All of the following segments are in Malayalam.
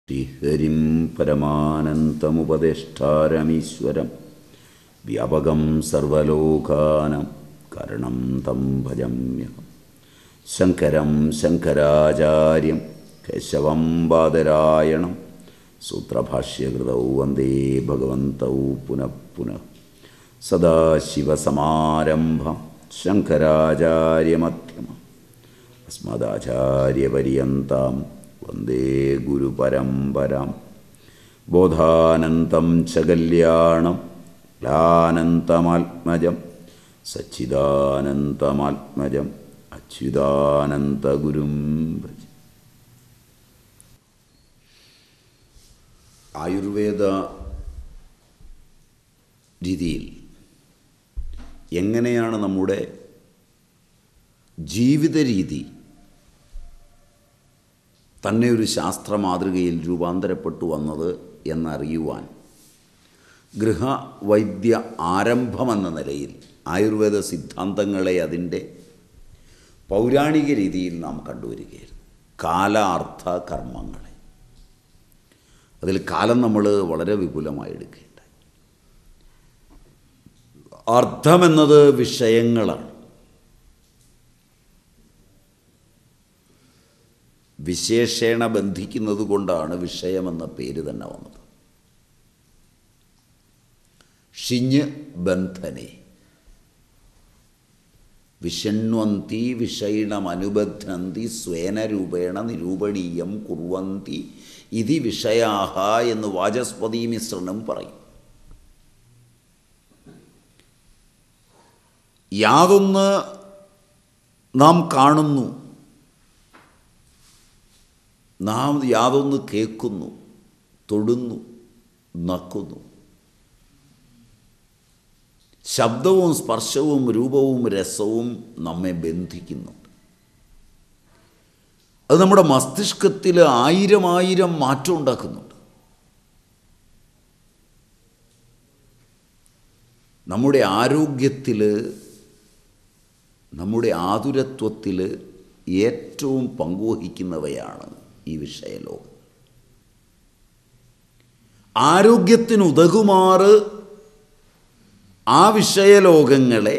ശ്രീഹരിം പരമാനന്തമുപദേഷ്ടാരമീശ്വരം വ്യാപകം സർവലോകാനം കരണം തം ഭജമ്യഹം ശങ്കരം ശങ്കരാചാര്യം കേശവം ബാദരായണം സൂത്രഭാഷ്യകൃതൗ വന്ദേ ഭഗവന്തൗ പുനഃ പുനഃ സദാശിവസമാരംഭം ശങ്കരാചാര്യമധ്യമം അസ്മദാചാര്യപര്യന്താം വന്ദേ ഗുരുപരമ്പരാം ബോധാനന്തം ച കല്യാണം ലാനന്തമാത്മജം സച്ചിദാനന്തമാത്മജം അച്യുതാനന്തഗുരും ഭജ ആയുർവേദ രീതിയിൽ എങ്ങനെയാണ് നമ്മുടെ ജീവിത രീതി തന്നെ ഒരു ശാസ്ത്ര മാതൃകയിൽ രൂപാന്തരപ്പെട്ടു വന്നത് എന്നറിയുവാൻ ഗൃഹവൈദ്യ ആരംഭമെന്ന നിലയിൽ ആയുർവേദ സിദ്ധാന്തങ്ങളെ അതിൻ്റെ പൗരാണിക രീതിയിൽ നാം കണ്ടുവരികയായിരുന്നു കാലാർത്ഥ കർമ്മങ്ങളെ അതിൽ കാലം നമ്മൾ വളരെ വിപുലമായി എടുക്കേണ്ടായി അർത്ഥമെന്നത് വിഷയങ്ങളാണ് വിശേഷേണ ബന്ധിക്കുന്നത് കൊണ്ടാണ് വിഷയമെന്ന പേര് തന്നെ വന്നത് ഷിഞ്ഞ് ബന്ധനെ വിഷണ്വന്തി വിഷയിണമനുബന്ധന്തി സ്വേനരൂപേണ നിരൂപണീയം കുർവന്തി ഇതി വിഷയാഹ എന്ന് വാചസ്പതി മിശ്രണം പറയും യാതൊന്ന് നാം കാണുന്നു നാം യാതൊന്ന് കേൾക്കുന്നു തൊടുന്നു നക്കുന്നു ശബ്ദവും സ്പർശവും രൂപവും രസവും നമ്മെ ബന്ധിക്കുന്നുണ്ട് അത് നമ്മുടെ മസ്തിഷ്കത്തിൽ ആയിരം ആയിരം മാറ്റം ഉണ്ടാക്കുന്നുണ്ട് നമ്മുടെ ആരോഗ്യത്തിൽ നമ്മുടെ ആതുരത്വത്തിൽ ഏറ്റവും പങ്കുവഹിക്കുന്നവയാണ് ഈ വിഷയലോകം ആരോഗ്യത്തിനുതകുമാറ് ആ വിഷയലോകങ്ങളെ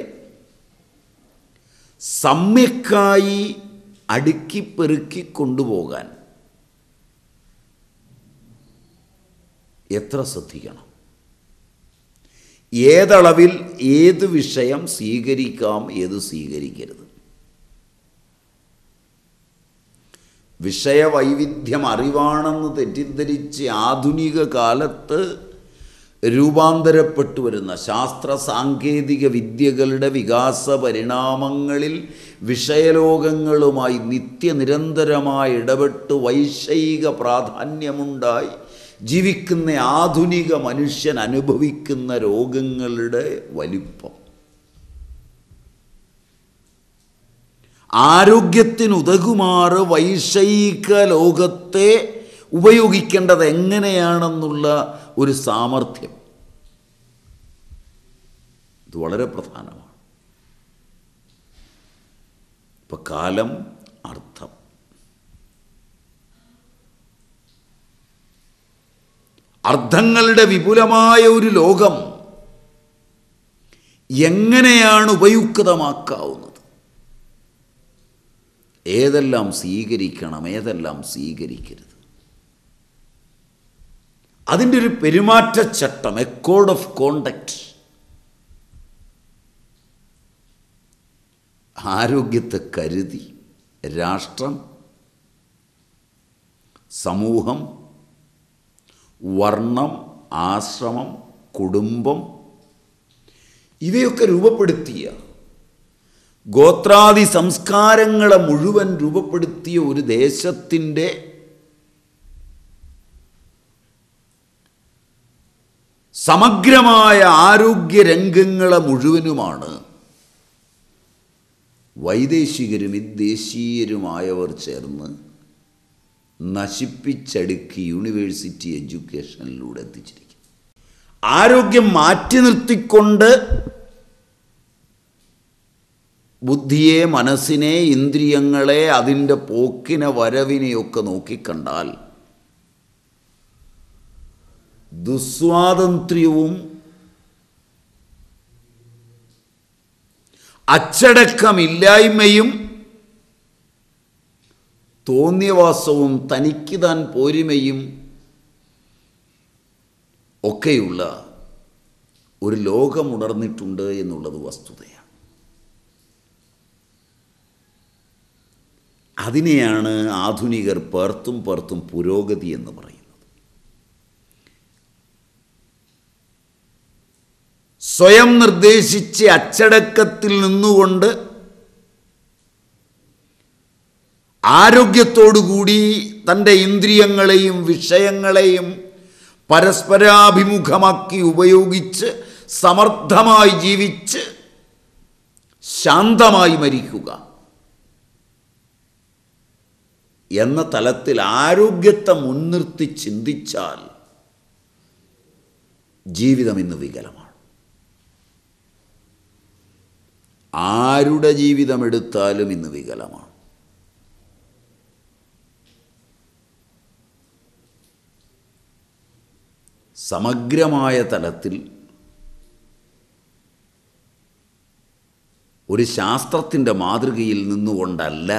സമ്യക്കായി അടുക്കി പെറുക്കി കൊണ്ടുപോകാൻ എത്ര ശ്രദ്ധിക്കണം ഏതളവിൽ ഏത് വിഷയം സ്വീകരിക്കാം ഏത് സ്വീകരിക്കരുത് വിഷയവൈവിധ്യം അറിവാണെന്ന് തെറ്റിദ്ധരിച്ച് ആധുനിക കാലത്ത് രൂപാന്തരപ്പെട്ടു വരുന്ന ശാസ്ത്ര സാങ്കേതിക വിദ്യകളുടെ വികാസ പരിണാമങ്ങളിൽ വിഷയലോകങ്ങളുമായി നിത്യനിരന്തരമായി ഇടപെട്ട് വൈഷയിക പ്രാധാന്യമുണ്ടായി ജീവിക്കുന്ന ആധുനിക മനുഷ്യൻ അനുഭവിക്കുന്ന രോഗങ്ങളുടെ വലിപ്പം ആരോഗ്യത്തിനുതകുമാറ് വൈഷയിക ലോകത്തെ ഉപയോഗിക്കേണ്ടത് എങ്ങനെയാണെന്നുള്ള ഒരു സാമർഥ്യം ഇത് വളരെ പ്രധാനമാണ് ഇപ്പം കാലം അർത്ഥം അർത്ഥങ്ങളുടെ വിപുലമായ ഒരു ലോകം എങ്ങനെയാണ് ഉപയുക്തമാക്കാവുന്നത് ഏതെല്ലാം സ്വീകരിക്കണം ഏതെല്ലാം സ്വീകരിക്കരുത് അതിൻ്റെ ഒരു പെരുമാറ്റച്ചട്ടം എ കോഡ് ഓഫ് കോണ്ടക്റ്റ് ആരോഗ്യത്തെ കരുതി രാഷ്ട്രം സമൂഹം വർണ്ണം ആശ്രമം കുടുംബം ഇവയൊക്കെ രൂപപ്പെടുത്തിയ ഗോത്രാദി സംസ്കാരങ്ങളെ മുഴുവൻ രൂപപ്പെടുത്തിയ ഒരു ദേശത്തിൻ്റെ സമഗ്രമായ ആരോഗ്യ രംഗങ്ങളെ മുഴുവനുമാണ് വൈദേശികരും വിദേശീയരുമായവർ ചേർന്ന് നശിപ്പിച്ചടുക്കി യൂണിവേഴ്സിറ്റി എഡ്യൂക്കേഷനിലൂടെ എത്തിച്ചിരിക്കും ആരോഗ്യം മാറ്റി നിർത്തിക്കൊണ്ട് ബുദ്ധിയെ മനസ്സിനെ ഇന്ദ്രിയങ്ങളെ അതിൻ്റെ പോക്കിനെ വരവിനെയൊക്കെ നോക്കിക്കണ്ടാൽ ദുസ്വാതന്ത്ര്യവും അച്ചടക്കമില്ലായ്മയും തോന്നിയവാസവും തനിക്ക് താൻ പോരിമയും ഒക്കെയുള്ള ഒരു ലോകമുണർന്നിട്ടുണ്ട് എന്നുള്ളത് വസ്തുതയാണ് അതിനെയാണ് ആധുനികർ പേർത്തും പേർത്തും പുരോഗതി എന്ന് പറയുന്നത് സ്വയം നിർദ്ദേശിച്ച് അച്ചടക്കത്തിൽ നിന്നുകൊണ്ട് ആരോഗ്യത്തോടുകൂടി തൻ്റെ ഇന്ദ്രിയങ്ങളെയും വിഷയങ്ങളെയും പരസ്പരാഭിമുഖമാക്കി ഉപയോഗിച്ച് സമർത്ഥമായി ജീവിച്ച് ശാന്തമായി മരിക്കുക എന്ന തലത്തിൽ ആരോഗ്യത്തെ മുൻനിർത്തി ചിന്തിച്ചാൽ ജീവിതം ഇന്ന് വികലമാണ് ആരുടെ ജീവിതം എടുത്താലും ഇന്ന് വികലമാണ് സമഗ്രമായ തലത്തിൽ ഒരു ശാസ്ത്രത്തിൻ്റെ മാതൃകയിൽ നിന്നുകൊണ്ടല്ല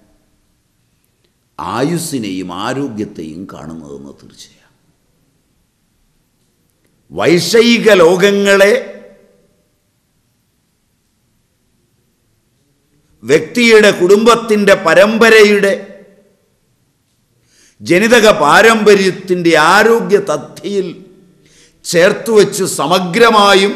ആയുസ്സിനെയും ആരോഗ്യത്തെയും കാണുന്നതെന്ന് തീർച്ചയാണ് വൈഷയിക ലോകങ്ങളെ വ്യക്തിയുടെ കുടുംബത്തിൻ്റെ പരമ്പരയുടെ ജനിതക പാരമ്പര്യത്തിൻ്റെ ആരോഗ്യ തഥ്യയിൽ ചേർത്തുവെച്ച് സമഗ്രമായും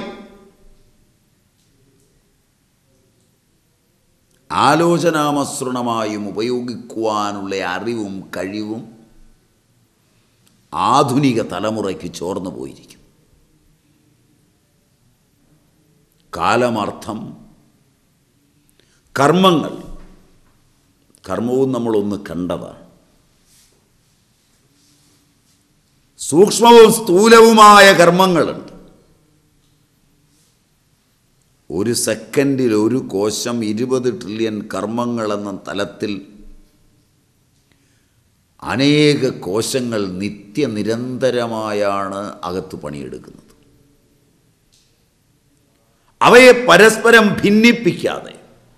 ആലോചനാമസൃണമായും ഉപയോഗിക്കുവാനുള്ള അറിവും കഴിവും ആധുനിക തലമുറയ്ക്ക് ചോർന്നു പോയിരിക്കും കാലമർത്ഥം കർമ്മങ്ങൾ കർമ്മവും നമ്മളൊന്ന് കണ്ടതാണ് സൂക്ഷ്മവും സ്ഥൂലവുമായ കർമ്മങ്ങളുണ്ട് ഒരു സെക്കൻഡിൽ ഒരു കോശം ഇരുപത് ട്രില്യൺ കർമ്മങ്ങൾ എന്ന തലത്തിൽ അനേക കോശങ്ങൾ നിത്യനിരന്തരമായാണ് അകത്ത് പണിയെടുക്കുന്നത് അവയെ പരസ്പരം ഭിന്നിപ്പിക്കാതെ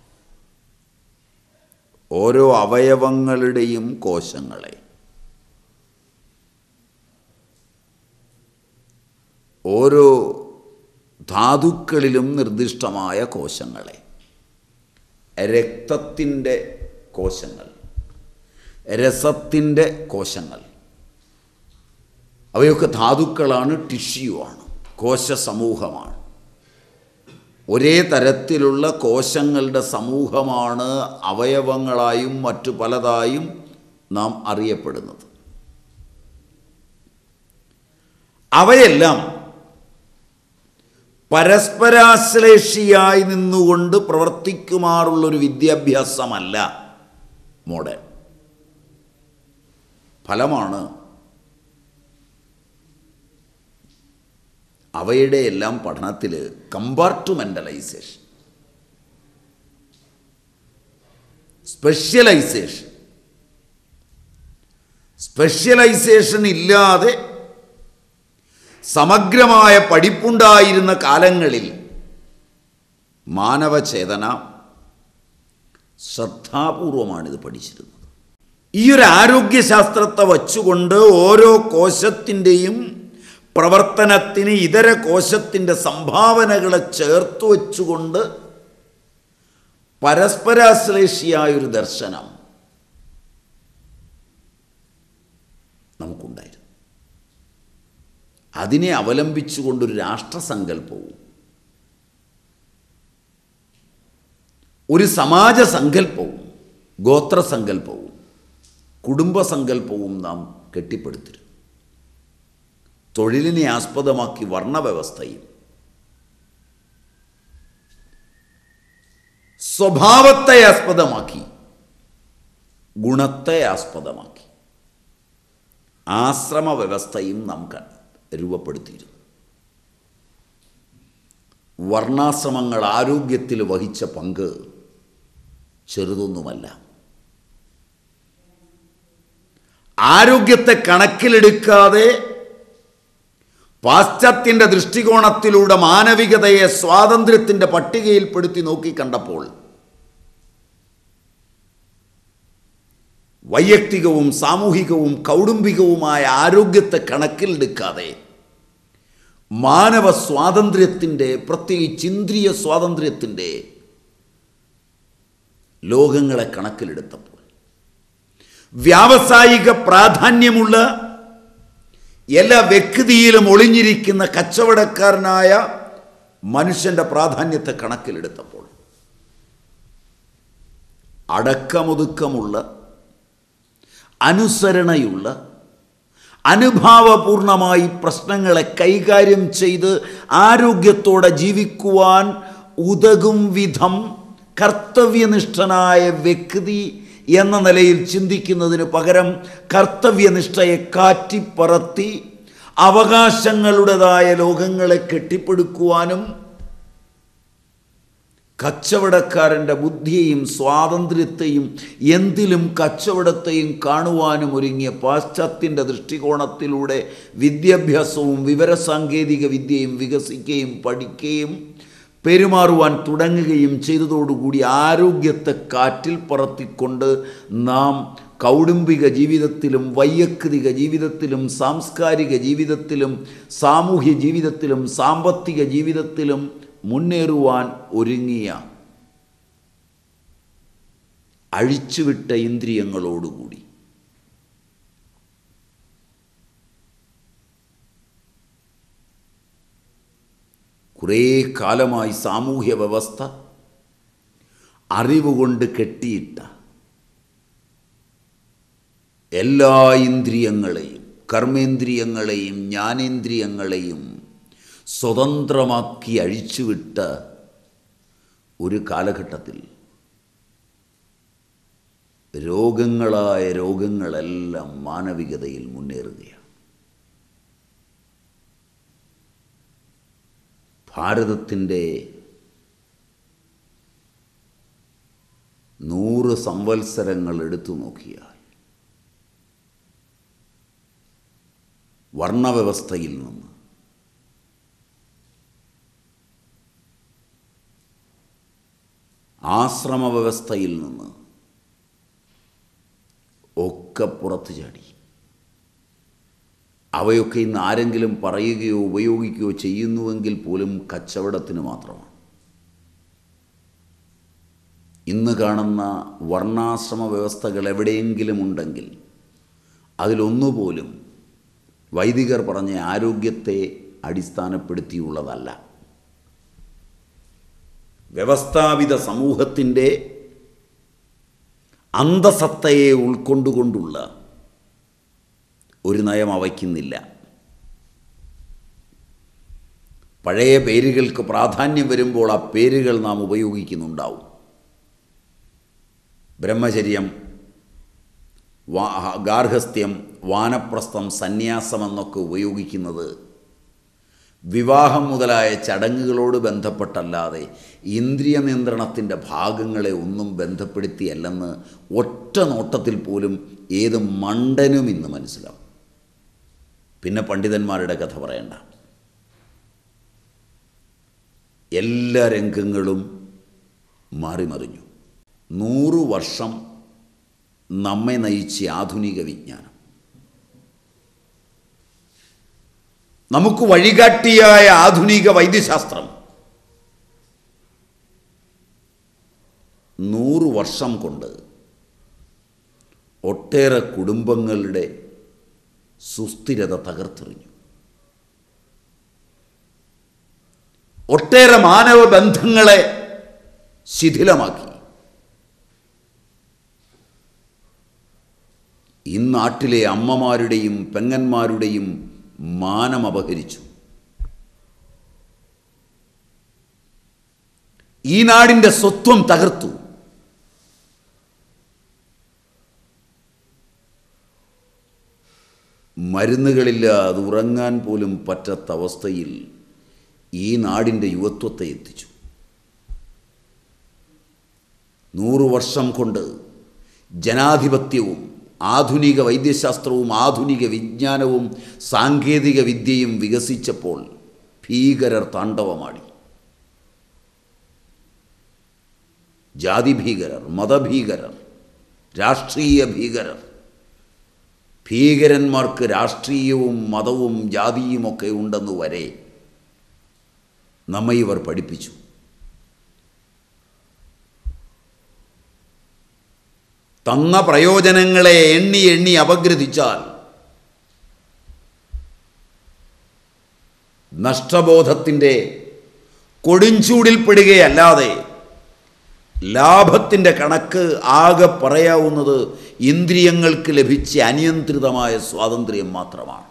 ഓരോ അവയവങ്ങളുടെയും കോശങ്ങളെ ഓരോ ധാതുക്കളിലും നിർദ്ദിഷ്ടമായ കോശങ്ങളെ രക്തത്തിൻ്റെ കോശങ്ങൾ രസത്തിൻ്റെ കോശങ്ങൾ അവയൊക്കെ ധാതുക്കളാണ് ടിഷ്യൂ ആണ് കോശ സമൂഹമാണ് ഒരേ തരത്തിലുള്ള കോശങ്ങളുടെ സമൂഹമാണ് അവയവങ്ങളായും മറ്റു പലതായും നാം അറിയപ്പെടുന്നത് അവയെല്ലാം പരസ്പരാശ്ലേഷിയായി നിന്നുകൊണ്ട് പ്രവർത്തിക്കുമാറുള്ളൊരു വിദ്യാഭ്യാസമല്ല മോഡേൺ ഫലമാണ് അവയുടെ എല്ലാം പഠനത്തിൽ കമ്പാർട്ടുമെൻ്റലൈസേഷൻ സ്പെഷ്യലൈസേഷൻ സ്പെഷ്യലൈസേഷൻ ഇല്ലാതെ സമഗ്രമായ പഠിപ്പുണ്ടായിരുന്ന കാലങ്ങളിൽ മാനവചേതന ശ്രദ്ധാപൂർവമാണിത് പഠിച്ചിരുന്നത് ഈ ഒരു ആരോഗ്യശാസ്ത്രത്തെ വച്ചുകൊണ്ട് ഓരോ കോശത്തിൻ്റെയും പ്രവർത്തനത്തിന് ഇതര കോശത്തിൻ്റെ സംഭാവനകളെ ചേർത്ത് വച്ചുകൊണ്ട് പരസ്പരാശ്ലേഷിയായൊരു ദർശനം നമുക്കുണ്ടായിരുന്നു അതിനെ അവലംബിച്ചുകൊണ്ടൊരു രാഷ്ട്രസങ്കല്പവും ഒരു സമാജ സങ്കല്പവും ഗോത്രസങ്കല്പവും കുടുംബസങ്കല്പവും നാം കെട്ടിപ്പടുത്തിരുന്നു തൊഴിലിനെ ആസ്പദമാക്കി വർണ്ണവ്യവസ്ഥയും സ്വഭാവത്തെ ആസ്പദമാക്കി ഗുണത്തെ ആസ്പദമാക്കി ആശ്രമ വ്യവസ്ഥയും നാം കണ്ടു രൂപപ്പെടുത്തിയിരുന്നു വർണ്ണാശ്രമങ്ങൾ ആരോഗ്യത്തിൽ വഹിച്ച പങ്ക് ചെറുതൊന്നുമല്ല ആരോഗ്യത്തെ കണക്കിലെടുക്കാതെ പാശ്ചാത്യൻ്റെ ദൃഷ്ടികോണത്തിലൂടെ മാനവികതയെ സ്വാതന്ത്ര്യത്തിൻ്റെ പട്ടികയിൽപ്പെടുത്തി നോക്കിക്കണ്ടപ്പോൾ വൈയക്തികവും സാമൂഹികവും കൗടുംബികവുമായ ആരോഗ്യത്തെ കണക്കിലെടുക്കാതെ മാനവ സ്വാതന്ത്ര്യത്തിൻ്റെ പ്രത്യേകിച്ച് ഇന്ദ്രിയ സ്വാതന്ത്ര്യത്തിൻ്റെ ലോകങ്ങളെ കണക്കിലെടുത്തപ്പോൾ വ്യാവസായിക പ്രാധാന്യമുള്ള എല്ലാ വ്യക്തിയിലും ഒളിഞ്ഞിരിക്കുന്ന കച്ചവടക്കാരനായ മനുഷ്യൻ്റെ പ്രാധാന്യത്തെ കണക്കിലെടുത്തപ്പോൾ അടക്കമൊതുക്കമുള്ള അനുസരണയുള്ള അനുഭാവപൂർണമായി പ്രശ്നങ്ങളെ കൈകാര്യം ചെയ്ത് ആരോഗ്യത്തോടെ ജീവിക്കുവാൻ ഉതകും വിധം കർത്തവ്യനിഷ്ഠനായ വ്യക്തി എന്ന നിലയിൽ ചിന്തിക്കുന്നതിന് പകരം കർത്തവ്യനിഷ്ഠയെ കാറ്റിപ്പറത്തി അവകാശങ്ങളുടേതായ ലോകങ്ങളെ കെട്ടിപ്പടുക്കുവാനും കച്ചവടക്കാരൻ്റെ ബുദ്ധിയെയും സ്വാതന്ത്ര്യത്തെയും എന്തിലും കച്ചവടത്തെയും കാണുവാനും ഒരുങ്ങിയ പാശ്ചാത്യൻ്റെ ദൃഷ്ടികോണത്തിലൂടെ വിദ്യാഭ്യാസവും വിവരസാങ്കേതിക വിദ്യയും വികസിക്കുകയും പഠിക്കുകയും പെരുമാറുവാൻ തുടങ്ങുകയും ചെയ്തതോടുകൂടി ആരോഗ്യത്തെ കാറ്റിൽ പറത്തിക്കൊണ്ട് നാം കൗടുംബിക ജീവിതത്തിലും വൈയക്തിക ജീവിതത്തിലും സാംസ്കാരിക ജീവിതത്തിലും സാമൂഹ്യ ജീവിതത്തിലും സാമ്പത്തിക ജീവിതത്തിലും മുന്നേറുവാൻ ഒരുങ്ങിയ അഴിച്ചുവിട്ട ഇന്ദ്രിയങ്ങളോടുകൂടി കുറേ കാലമായി സാമൂഹ്യ വ്യവസ്ഥ അറിവുകൊണ്ട് കെട്ടിയിട്ട എല്ലാ ഇന്ദ്രിയങ്ങളെയും കർമ്മേന്ദ്രിയങ്ങളെയും ജ്ഞാനേന്ദ്രിയങ്ങളെയും സ്വതന്ത്രമാക്കി അഴിച്ചുവിട്ട ഒരു കാലഘട്ടത്തിൽ രോഗങ്ങളായ രോഗങ്ങളെല്ലാം മാനവികതയിൽ മുന്നേറുകയാണ് ഭാരതത്തിൻ്റെ നൂറ് സംവത്സരങ്ങൾ എടുത്തു നോക്കിയാൽ വർണ്ണവ്യവസ്ഥയിൽ നിന്ന് ആശ്രമ വ്യവസ്ഥയിൽ നിന്ന് ഒക്കെ പുറത്തു ചാടി അവയൊക്കെ ഇന്ന് ആരെങ്കിലും പറയുകയോ ഉപയോഗിക്കുകയോ ചെയ്യുന്നുവെങ്കിൽ പോലും കച്ചവടത്തിന് മാത്രമാണ് ഇന്ന് കാണുന്ന വർണ്ണാശ്രമ വ്യവസ്ഥകൾ എവിടെയെങ്കിലും ഉണ്ടെങ്കിൽ അതിലൊന്നുപോലും വൈദികർ പറഞ്ഞ ആരോഗ്യത്തെ അടിസ്ഥാനപ്പെടുത്തിയുള്ളതല്ല വ്യവസ്ഥാപിത സമൂഹത്തിൻ്റെ അന്തസത്തയെ ഉൾക്കൊണ്ടുകൊണ്ടുള്ള ഒരു നയം അവയ്ക്കുന്നില്ല പഴയ പേരുകൾക്ക് പ്രാധാന്യം വരുമ്പോൾ ആ പേരുകൾ നാം ഉപയോഗിക്കുന്നുണ്ടാവും ബ്രഹ്മചര്യം വാ ഗാർഹസ്ഥ്യം വാനപ്രസ്ഥം സന്യാസം എന്നൊക്കെ ഉപയോഗിക്കുന്നത് വിവാഹം മുതലായ ചടങ്ങുകളോട് ബന്ധപ്പെട്ടല്ലാതെ ഇന്ദ്രിയ നിയന്ത്രണത്തിൻ്റെ ഭാഗങ്ങളെ ഒന്നും ബന്ധപ്പെടുത്തിയല്ലെന്ന് ഒറ്റ നോട്ടത്തിൽ പോലും ഏത് മണ്ടനും ഇന്ന് മനസ്സിലാവും പിന്നെ പണ്ഡിതന്മാരുടെ കഥ പറയണ്ട എല്ലാ രംഗങ്ങളും മാറിമറിഞ്ഞു നൂറു വർഷം നമ്മെ നയിച്ച ആധുനിക വിജ്ഞാനം നമുക്ക് വഴികാട്ടിയായ ആധുനിക വൈദ്യശാസ്ത്രം നൂറ് വർഷം കൊണ്ട് ഒട്ടേറെ കുടുംബങ്ങളുടെ സുസ്ഥിരത തകർത്തെറിഞ്ഞു ഒട്ടേറെ മാനവ ബന്ധങ്ങളെ ശിഥിലമാക്കി ഈ നാട്ടിലെ അമ്മമാരുടെയും പെങ്ങന്മാരുടെയും മാനം അപഹരിച്ചു ഈ നാടിൻ്റെ സ്വത്വം തകർത്തു മരുന്നുകളില്ലാതെ ഉറങ്ങാൻ പോലും പറ്റാത്ത അവസ്ഥയിൽ ഈ നാടിൻ്റെ യുവത്വത്തെ എത്തിച്ചു നൂറു വർഷം കൊണ്ട് ജനാധിപത്യവും ആധുനിക വൈദ്യശാസ്ത്രവും ആധുനിക വിജ്ഞാനവും സാങ്കേതിക വിദ്യയും വികസിച്ചപ്പോൾ ഭീകരർ താണ്ഡവമാടി ജാതി ഭീകരർ മതഭീകരർ രാഷ്ട്രീയ ഭീകരർ ഭീകരന്മാർക്ക് രാഷ്ട്രീയവും മതവും ജാതിയുമൊക്കെ ഉണ്ടെന്ന് വരെ നമ്മെ ഇവർ പഠിപ്പിച്ചു തന്ന പ്രയോജനങ്ങളെ എണ്ണി എണ്ണി അപഗ്രഥിച്ചാൽ നഷ്ടബോധത്തിൻ്റെ കൊടുംചൂടിൽപ്പെടുകയല്ലാതെ ലാഭത്തിൻ്റെ കണക്ക് ആകെ പറയാവുന്നത് ഇന്ദ്രിയങ്ങൾക്ക് ലഭിച്ച അനിയന്ത്രിതമായ സ്വാതന്ത്ര്യം മാത്രമാണ്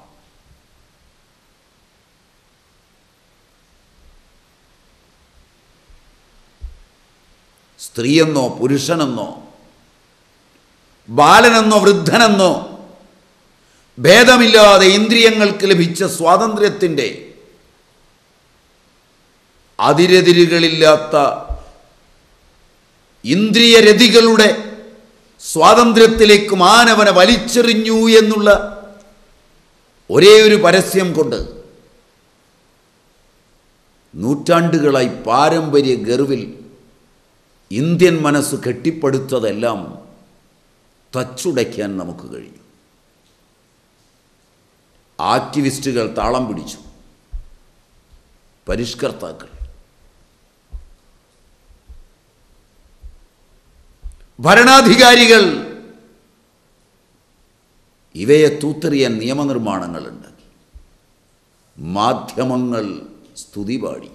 സ്ത്രീയെന്നോ പുരുഷനെന്നോ ബാലനെന്നോ വൃദ്ധനെന്നോ ഭേദമില്ലാതെ ഇന്ദ്രിയങ്ങൾക്ക് ലഭിച്ച സ്വാതന്ത്ര്യത്തിൻ്റെ അതിരെതിരുകളില്ലാത്ത ഇന്ദ്രിയരതികളുടെ സ്വാതന്ത്ര്യത്തിലേക്ക് മാനവനെ വലിച്ചെറിഞ്ഞു എന്നുള്ള ഒരേ ഒരു പരസ്യം കൊണ്ട് നൂറ്റാണ്ടുകളായി പാരമ്പര്യ ഗർവിൽ ഇന്ത്യൻ മനസ്സ് കെട്ടിപ്പടുത്തതെല്ലാം തച്ചുടയ്ക്കാൻ നമുക്ക് കഴിഞ്ഞു ആക്ടിവിസ്റ്റുകൾ താളം പിടിച്ചു പരിഷ്കർത്താക്കൾ ഭരണാധികാരികൾ ഇവയെ തൂത്തെറിയാൻ നിയമനിർമ്മാണങ്ങൾ ഉണ്ടാക്കി മാധ്യമങ്ങൾ സ്തുതി പാടി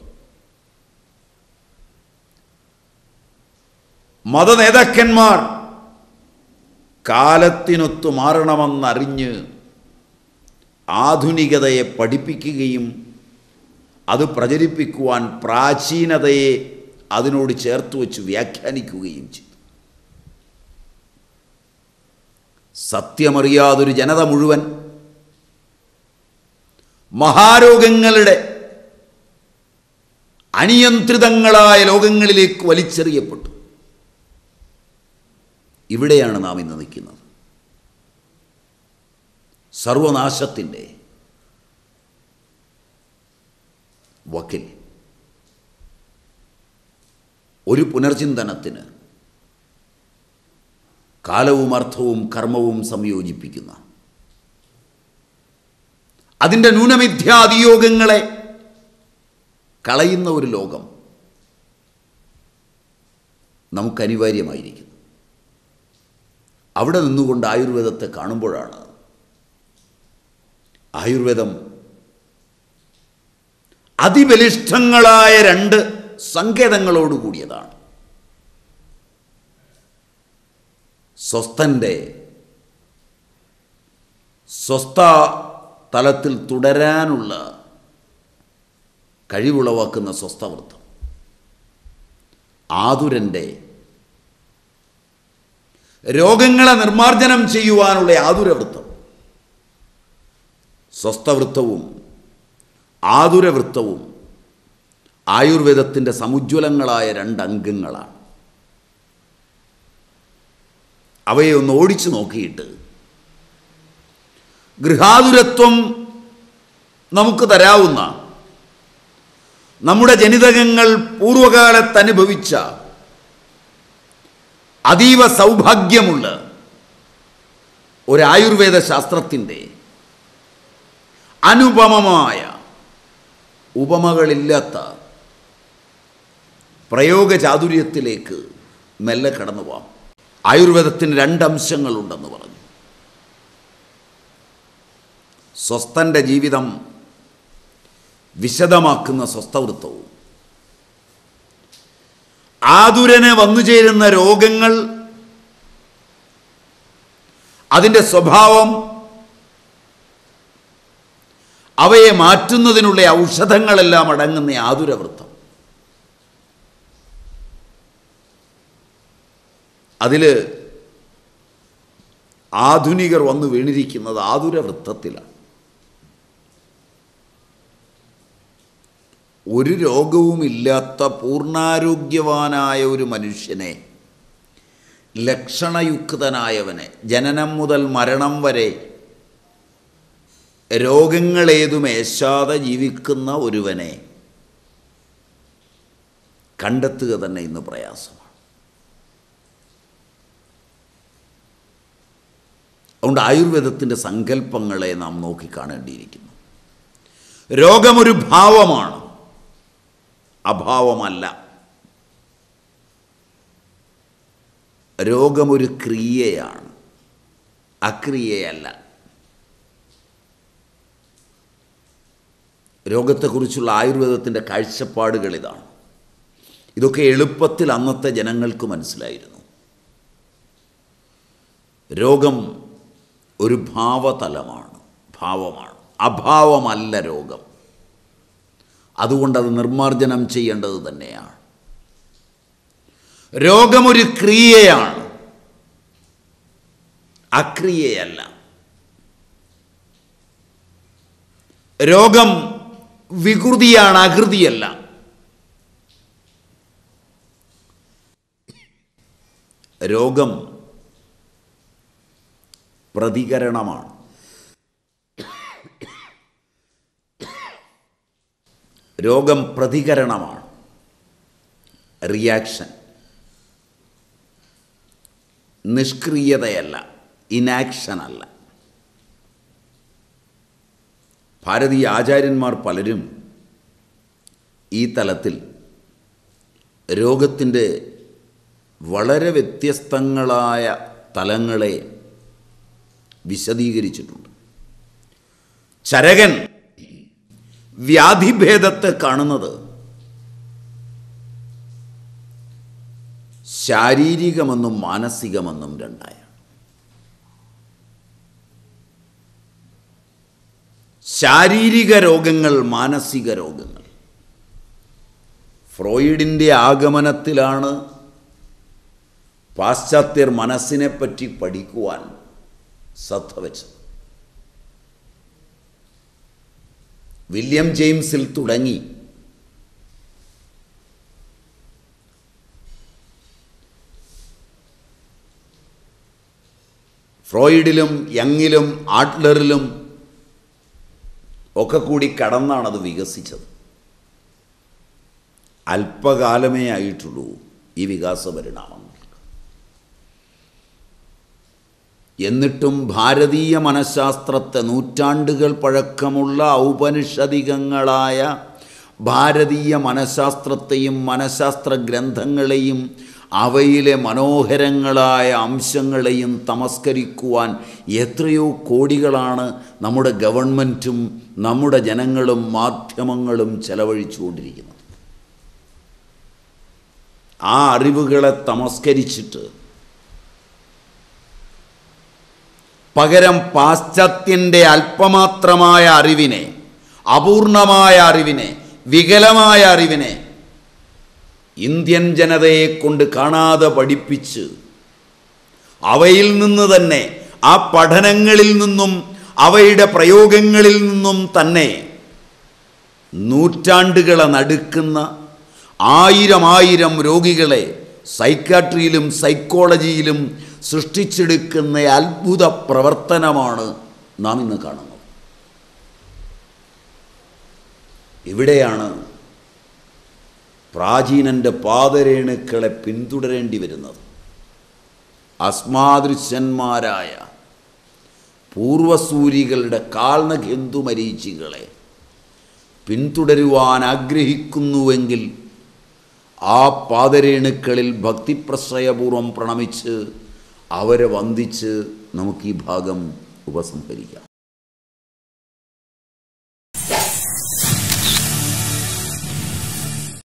മതനേതാക്കന്മാർ കാലത്തിനൊത്തു മാറണമെന്നറിഞ്ഞ് ആധുനികതയെ പഠിപ്പിക്കുകയും അത് പ്രചരിപ്പിക്കുവാൻ പ്രാചീനതയെ അതിനോട് ചേർത്ത് വച്ച് വ്യാഖ്യാനിക്കുകയും ചെയ്തു സത്യമറിയാതൊരു ജനത മുഴുവൻ മഹാരോഗങ്ങളുടെ അനിയന്ത്രിതങ്ങളായ ലോകങ്ങളിലേക്ക് വലിച്ചെറിയപ്പെട്ടു ഇവിടെയാണ് നാം ഇന്ന് നിൽക്കുന്നത് സർവനാശത്തിൻ്റെ വക്കിൽ ഒരു പുനർചിന്തനത്തിന് കാലവും അർത്ഥവും കർമ്മവും സംയോജിപ്പിക്കുന്ന അതിൻ്റെ ന്യൂനമിഥ്യാതിയോഗങ്ങളെ കളയുന്ന ഒരു ലോകം നമുക്ക് അനിവാര്യമായിരിക്കുന്നു അവിടെ നിന്നുകൊണ്ട് ആയുർവേദത്തെ കാണുമ്പോഴാണ് ആയുർവേദം അതിബലിഷ്ഠങ്ങളായ രണ്ട് സങ്കേതങ്ങളോട് കൂടിയതാണ് സ്വസ്ഥൻ്റെ സ്വസ്ഥ തലത്തിൽ തുടരാനുള്ള കഴിവുളവാക്കുന്ന സ്വസ്ഥവൃത്തം ആതുരൻ്റെ രോഗങ്ങളെ നിർമാർജനം ചെയ്യുവാനുള്ള ആതുരവൃത്തം സ്വസ്ഥവൃത്തവും ആതുരവൃത്തവും ആയുർവേദത്തിൻ്റെ സമുജ്വലങ്ങളായ രണ്ടംഗങ്ങളാണ് അവയെ ഒന്ന് ഓടിച്ചു നോക്കിയിട്ട് ഗൃഹാതുരത്വം നമുക്ക് തരാവുന്ന നമ്മുടെ ജനിതകങ്ങൾ പൂർവകാലത്ത് അനുഭവിച്ച അതീവ സൗഭാഗ്യമുള്ള ഒരു ആയുർവേദ ശാസ്ത്രത്തിൻ്റെ അനുപമമായ ഉപമകളില്ലാത്ത പ്രയോഗചാതുര്യത്തിലേക്ക് മെല്ലെ കടന്നു പോകാം ആയുർവേദത്തിന് രണ്ടംശങ്ങളുണ്ടെന്ന് പറഞ്ഞു സ്വസ്ഥൻ്റെ ജീവിതം വിശദമാക്കുന്ന സ്വസ്ഥവൃത്തവും ആതുരന് വന്നുചേരുന്ന രോഗങ്ങൾ അതിൻ്റെ സ്വഭാവം അവയെ മാറ്റുന്നതിനുള്ള ഔഷധങ്ങളെല്ലാം അടങ്ങുന്ന ആതുരവൃത്തം അതിൽ ആധുനികർ വന്നു വീണിരിക്കുന്നത് ആതുരവൃത്തത്തിലാണ് ഒരു രോഗവുമില്ലാത്ത പൂർണ്ണാരോഗ്യവാനായ ഒരു മനുഷ്യനെ ലക്ഷണയുക്തനായവനെ ജനനം മുതൽ മരണം വരെ രോഗങ്ങളേതും ഏശാതെ ജീവിക്കുന്ന ഒരുവനെ കണ്ടെത്തുക തന്നെ ഇന്ന് പ്രയാസമാണ് അതുകൊണ്ട് ആയുർവേദത്തിൻ്റെ സങ്കല്പങ്ങളെ നാം നോക്കിക്കാണേണ്ടിയിരിക്കുന്നു രോഗമൊരു ഭാവമാണ് അഭാവമല്ല രോഗമൊരു ക്രിയയാണ് അക്രിയയല്ല രോഗത്തെക്കുറിച്ചുള്ള ആയുർവേദത്തിൻ്റെ കാഴ്ചപ്പാടുകൾ ഇതാണ് ഇതൊക്കെ എളുപ്പത്തിൽ അന്നത്തെ ജനങ്ങൾക്ക് മനസ്സിലായിരുന്നു രോഗം ഒരു ഭാവതലമാണ് ഭാവമാണ് അഭാവമല്ല രോഗം അതുകൊണ്ടത് നിർമ്മാർജ്ജനം ചെയ്യേണ്ടത് തന്നെയാണ് രോഗമൊരു ക്രിയയാണ് അക്രിയയല്ല രോഗം വികൃതിയാണ് അകൃതിയല്ല രോഗം പ്രതികരണമാണ് രോഗം പ്രതികരണമാണ് റിയാക്ഷൻ നിഷ്ക്രിയതയല്ല ഇനാക്ഷൻ അല്ല ഭാരതീയ ആചാര്യന്മാർ പലരും ഈ തലത്തിൽ രോഗത്തിൻ്റെ വളരെ വ്യത്യസ്തങ്ങളായ തലങ്ങളെ വിശദീകരിച്ചിട്ടുണ്ട് ചരകൻ വ്യാധിഭേദത്തെ കാണുന്നത് ശാരീരികമെന്നും മാനസികമെന്നും രണ്ടായാണ് ശാരീരിക രോഗങ്ങൾ മാനസിക രോഗങ്ങൾ ഫ്രോയിഡിൻ്റെ ആഗമനത്തിലാണ് പാശ്ചാത്യർ മനസ്സിനെപ്പറ്റി പഠിക്കുവാൻ ശ്രദ്ധ വെച്ചത് വില്യം ജെയിംസിൽ തുടങ്ങി ഫ്രോയിഡിലും യങ്ങിലും ആട്ട്ലറിലും ഒക്കെ കൂടി കടന്നാണ് അത് വികസിച്ചത് അല്പകാലമേ ആയിട്ടുള്ളൂ ഈ വികാസ പരിണാമങ്ങൾ എന്നിട്ടും ഭാരതീയ മനഃശാസ്ത്രത്തെ നൂറ്റാണ്ടുകൾ പഴക്കമുള്ള ഔപനിഷദികങ്ങളായ ഭാരതീയ മനഃശാസ്ത്രത്തെയും മനഃശാസ്ത്ര ഗ്രന്ഥങ്ങളെയും അവയിലെ മനോഹരങ്ങളായ അംശങ്ങളെയും തമസ്കരിക്കുവാൻ എത്രയോ കോടികളാണ് നമ്മുടെ ഗവൺമെൻറ്റും നമ്മുടെ ജനങ്ങളും മാധ്യമങ്ങളും ചെലവഴിച്ചുകൊണ്ടിരിക്കുന്നത് ആ അറിവുകളെ തമസ്കരിച്ചിട്ട് പകരം പാശ്ചാത്യൻ്റെ അല്പമാത്രമായ അറിവിനെ അപൂർണമായ അറിവിനെ വികലമായ അറിവിനെ ഇന്ത്യൻ ജനതയെ കൊണ്ട് കാണാതെ പഠിപ്പിച്ച് അവയിൽ നിന്ന് തന്നെ ആ പഠനങ്ങളിൽ നിന്നും അവയുടെ പ്രയോഗങ്ങളിൽ നിന്നും തന്നെ നൂറ്റാണ്ടുകളെ നടുക്കുന്ന ആയിരം ആയിരം രോഗികളെ സൈക്കാട്രിയിലും സൈക്കോളജിയിലും സൃഷ്ടിച്ചെടുക്കുന്ന അത്ഭുത പ്രവർത്തനമാണ് നാം ഇന്ന് കാണുന്നത് ഇവിടെയാണ് പ്രാചീനൻ്റെ പാദരേണുക്കളെ പിന്തുടരേണ്ടി വരുന്നത് അസ്മാദൃശന്മാരായ പൂർവസൂരികളുടെ കാൽനഖെന്തുമരീചികളെ പിന്തുടരുവാൻ ആഗ്രഹിക്കുന്നുവെങ്കിൽ ആ പാദരേണുക്കളിൽ ഭക്തിപ്രശ്രയപൂർവം പ്രണമിച്ച് അവരെ വന്ദിച്ച് നമുക്ക് ഈ ഭാഗം ഉപസംഹരിക്കാം